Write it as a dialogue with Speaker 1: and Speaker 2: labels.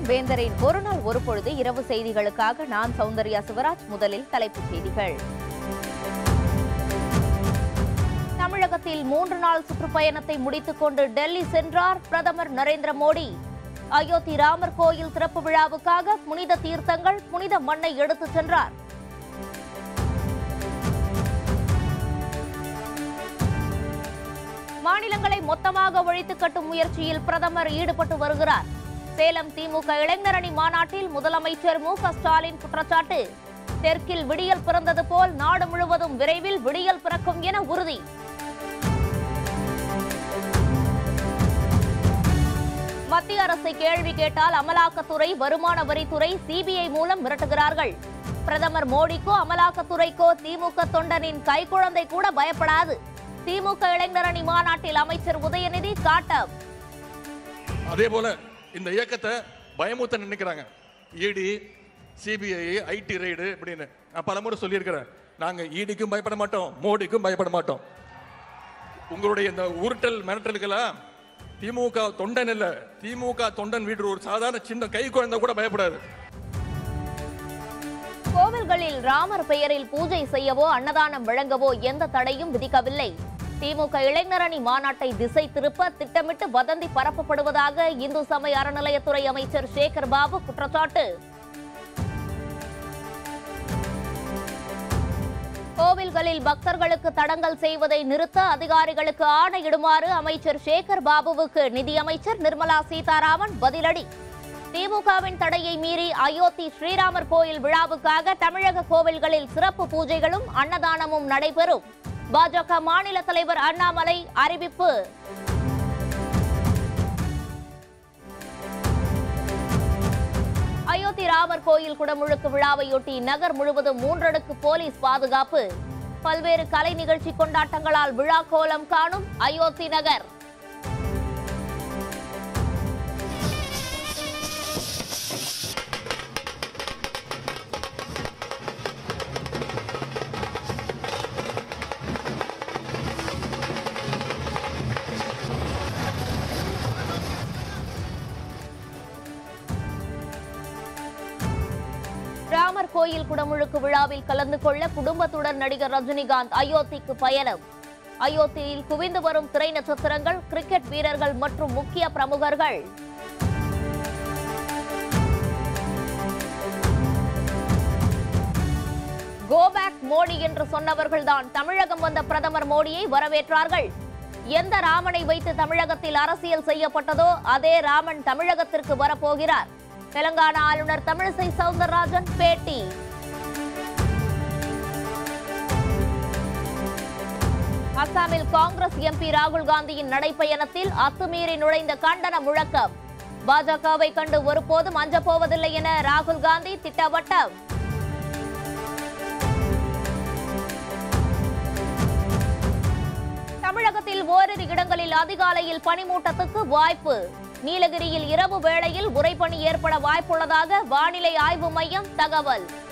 Speaker 1: வேந்தரின் ஒரு நாள் ஒரு பொழுது இரவு செய்திகளுக்காக நான் சௌந்தர்யா சிவராஜ் முதலில் தலைப்புச் செய்திகள் தமிழகத்தில் மூன்று நாள் சுற்றுப்பயணத்தை முடித்துக் கொண்டு டெல்லி சென்றார் பிரதமர் நரேந்திர மோடி அயோத்தி ராமர் கோயில் திறப்பு விழாவுக்காக புனித தீர்த்தங்கள் புனித மண்ணை எடுத்துச் சென்றார் மாநிலங்களை மொத்தமாக ஒழித்து கட்டும் முயற்சியில் பிரதமர் ஈடுபட்டு வருகிறார் சேலம் திமுக இளைஞரணி மாநாட்டில் முதலமைச்சர் மு க ஸ்டாலின் குற்றச்சாட்டு தெற்கில் விடியல் பிறந்தது போல் நாடு முழுவதும் விரைவில் விடியல் பிறக்கும் என உறுதி மத்திய அரசை கேள்வி கேட்டால் அமலாக்கத்துறை வருமான வரித்துறை சிபிஐ மூலம் மிரட்டுகிறார்கள் பிரதமர் மோடிக்கோ அமலாக்கத்துறைக்கோ திமுக தொண்டனின் கைக்குழந்தை கூட பயப்படாது திமுக இளைஞரணி மாநாட்டில் அமைச்சர் உதயநிதி காட்டம்
Speaker 2: அதே போல இந்த இயக்கத்தை பயமுத்த நினைக்கிறாங்க இடி சிபிஐ ஐடி ரைடு இப்படின்னு நான் பலமுறை சொல்லியிருக்கிறேன் நாங்க ஈடிக்கும் பயப்பட மாட்டோம் மோடிக்கும் பயப்பட மாட்டோம் உங்களுடைய இந்த உருட்டல் மிரட்டலுக்கெல்லாம் திமுக தொண்டன் இல்ல திமுக தொண்டன் வீடு ஒரு சாதாரண சின்ன கை குழந்தை கூட பயப்படாது
Speaker 1: கோவில்களில் ராமர் பெயரில் பூஜை செய்யவோ அன்னதானம் வழங்கவோ எந்த தடையும் விதிக்கவில்லை திமுக இளைஞரணி மாநாட்டை திசை திருப்ப திட்டமிட்டு வதந்தி பரப்பப்படுவதாக இந்து சமய அறநிலையத்துறை அமைச்சர் சேகர் பாபு குற்றச்சாட்டு கோவில்களில் பக்தர்களுக்கு தடங்கல் செய்வதை நிறுத்த அதிகாரிகளுக்கு ஆணையிடுமாறு அமைச்சர் சேகர் பாபுவுக்கு நிதியமைச்சர் நிர்மலா சீதாராமன் பதிலடி திமுகவின் தடையை மீறி அயோத்தி ஸ்ரீராமர் கோயில் விழாவுக்காக தமிழக கோவில்களில் சிறப்பு பூஜைகளும் அன்னதானமும் நடைபெறும் பாஜக மாநில தலைவர் அண்ணாமலை அறிவிப்பு அயோத்தி ராமர் கோயில் குடமுழுக்கு விழாவையொட்டி நகர் முழுவதும் மூன்றடுக்கு போலீஸ் பாதுகாப்பு பல்வேறு கலை நிகழ்ச்சி கொண்டாட்டங்களால் விழா கோலம் காணும் அயோத்தி நகர் ராமர் கோயில் குடமுழுக்கு விழாவில் கலந்து கொள்ள குடும்பத்துடன் நடிகர் ரஜினிகாந்த் அயோத்திக்கு பயணம் அயோத்தியில் குவிந்து வரும் திரை நட்சத்திரங்கள் கிரிக்கெட் வீரர்கள் மற்றும் முக்கிய பிரமுகர்கள் கோபேக் மோடி என்று சொன்னவர்கள்தான் தமிழகம் வந்த பிரதமர் மோடியை வரவேற்றார்கள் எந்த ராமனை வைத்து தமிழகத்தில் அரசியல் செய்யப்பட்டதோ அதே ராமன் தமிழகத்திற்கு வரப்போகிறார் தெலங்கானா ஆளுநர் தமிழிசை சவுந்தரராஜன் பேட்டி அசாமில் காங்கிரஸ் எம்பி ராகுல் காந்தியின் நடைப்பயணத்தில் அத்துமீறி நுழைந்த கண்டன முழக்கம் பாஜகவை கண்டு ஒருபோதும் அஞ்சப் போவதில்லை என ராகுல் காந்தி திட்டவட்டம் தமிழகத்தில் ஓரிரு இடங்களில் அதிகாலையில் பனிமூட்டத்துக்கு வாய்ப்பு நீலகிரியில் இரவு வேளையில் உறைபனி ஏற்பட வாய்ப்புள்ளதாக வானிலை ஆய்வு மையம் தகவல்